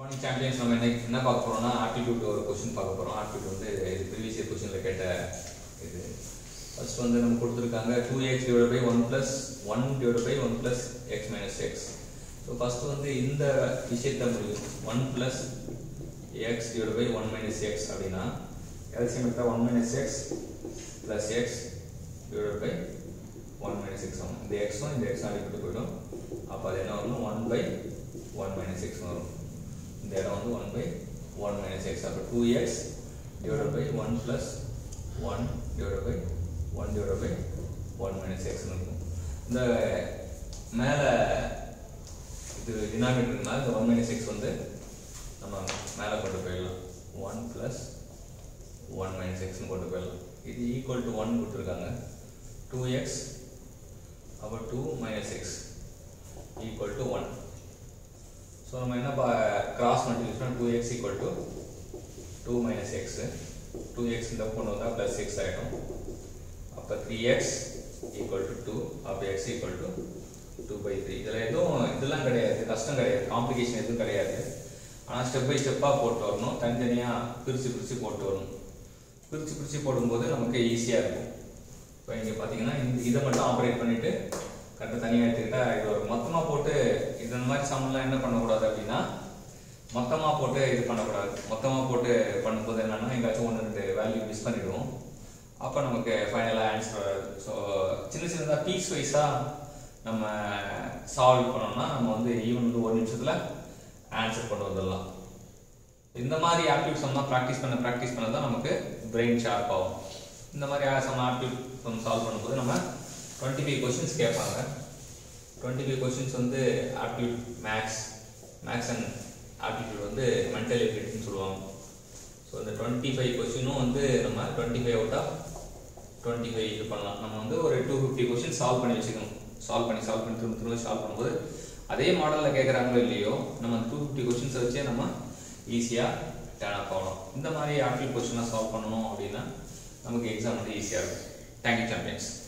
morning champions நம்ம என்ன என்ன பார்க்க போறோம்னா ஆப்டிடியூட் ஒரு கொஸ்டின் பார்க்க போறோம் ஆப்டிடியூட் வந்து இது ப்ரீவியஸ் இயர் கொஸ்டினில் கேட்ட இது ஃபர்ஸ்ட் வந்து நம்ம கொடுத்துருக்காங்க two x divide by one plus one divide by one plus x minus x so first வந்து இந்த விஷயத்தை முடியும் one plus x divide by one minus x அப்படின்னா எல்சியம் எடுத்தால் one minus x plus x divide by one minus x ஆகும் இந்த எக்ஸும் இந்த எக்ஸும் அடிப்பட்டு போயிடும் அப்போ அது என்ன வரும் one by one minus x வரும் இந்த இடம் வந்து one by one minus x அப்போ two x divide by one plus one divide by one divide by one minus x இருக்கும் இந்த மேலே இது டினாமினேட்டர்னால இந்த ஒன் மைனஸ் எக்ஸ் வந்து நம்ம மேலே கொண்டு போயிடலாம் ஒன் ப்ளஸ் ஒன் மைனஸ் எக்ஸ்னு கொண்டு போயிடலாம் இது ஈக்குவல் டு ஒன் கொடுத்துருக்காங்க டூ எக்ஸ் அப்போ two minus x equal to one so நம்ம என்ன cross multiplication two x equal to two minus x two x இந்த கொண்டு வந்தால் ப்ளஸ் எக்ஸ் ஆகிடும் அப்போ three x equal to two அப்போ x equal to two by three இதில் எதுவும் இதெல்லாம் கிடையாது கஷ்டம் கிடையாது காம்ப்ளிகேஷன் எதுவும் கிடையாது ஆனால் ஸ்டெப் பை ஸ்டெப்பாக போட்டு வரணும் தனித்தனியாக பிரித்து பிரித்து போட்டு வரணும் பிரித்து பிரித்து போடும்போது நமக்கு ஈஸியாக இருக்கும் இப்போ இங்கே பார்த்தீங்கன்னா இந்த இதை மட்டும் ஆப்ரேட் பண்ணிவிட்டு கரெக்டாக தனியாக எடுத்துக்கிட்டா இது ஒரு மொத்தமாக போட்டு இது இந்த மாதிரி சம்லாம் என்ன பண்ணக்கூடாது அப்படின்னா மொத்தமாக போட்டு இது பண்ணக்கூடாது மொத்தமாக போட்டு பண்ணும்போது என்னன்னா எங்காச்சும் ஒன்று ரெண்டு வேல்யூ மிஸ் பண்ணிடுவோம் அப்போ நமக்கு ஃபைனலாக ஆன்சர் வராது ஸோ சின்ன சின்னதாக பீஸ் வைஸாக நம்ம சால்வ் பண்ணோம்னா நம்ம வந்து ஈவன் வந்து ஒரு நிமிஷத்தில் ஆன்சர் கொண்டு வந்துடலாம் இந்த மாதிரி ஆப்டியூட் சம்லாம் ப்ராக்டிஸ் பண்ண ப்ராக்டிஸ் பண்ண தான் நமக்கு பிரெயின் ஷார்ப் ஆகும் இந்த மாதிரி சம் ஆப்டியூட் சம் சால்வ் பண்ணும்போது நம்ம டுவெண்ட்டி ஃபைவ் கொஷின்ஸ் கேட்பாங்க டுவெண்ட்டி ஃபைவ் கொஷின்ஸ் வந்து aptitude maths maths and aptitude வந்து மென்டல் எபிலிட்டின்னு சொல்லுவாங்க ஸோ இந்த டுவெண்ட்டி ஃபைவ் கொஷினும் வந்து நம்ம twenty five out of twenty five இது பண்ணலாம் நம்ம வந்து ஒரு டூ ஃபிஃப்டி கொஷின் சால்வ் பண்ணி வச்சுக்கணும் சால்வ் பண்ணி சால்வ் பண்ணி திரும்ப திரும்ப சால்வ் பண்ணும்போது அதே மாடலில் கேட்குறாங்களோ இல்லையோ நம்ம டூ ஃபிஃப்டி கொஷின்ஸை வச்சே நம்ம ஈஸியாக டேர்ன் அப் ஆகலாம் இந்த மாதிரி ஆப்டியூட் கொஷினாக சால்வ் பண்ணணும் அப்படின்னா நமக்கு எக்ஸாம் வந்து ஈஸியாக இருக்கும் தேங்க்யூ சாம்பியன்ஸ்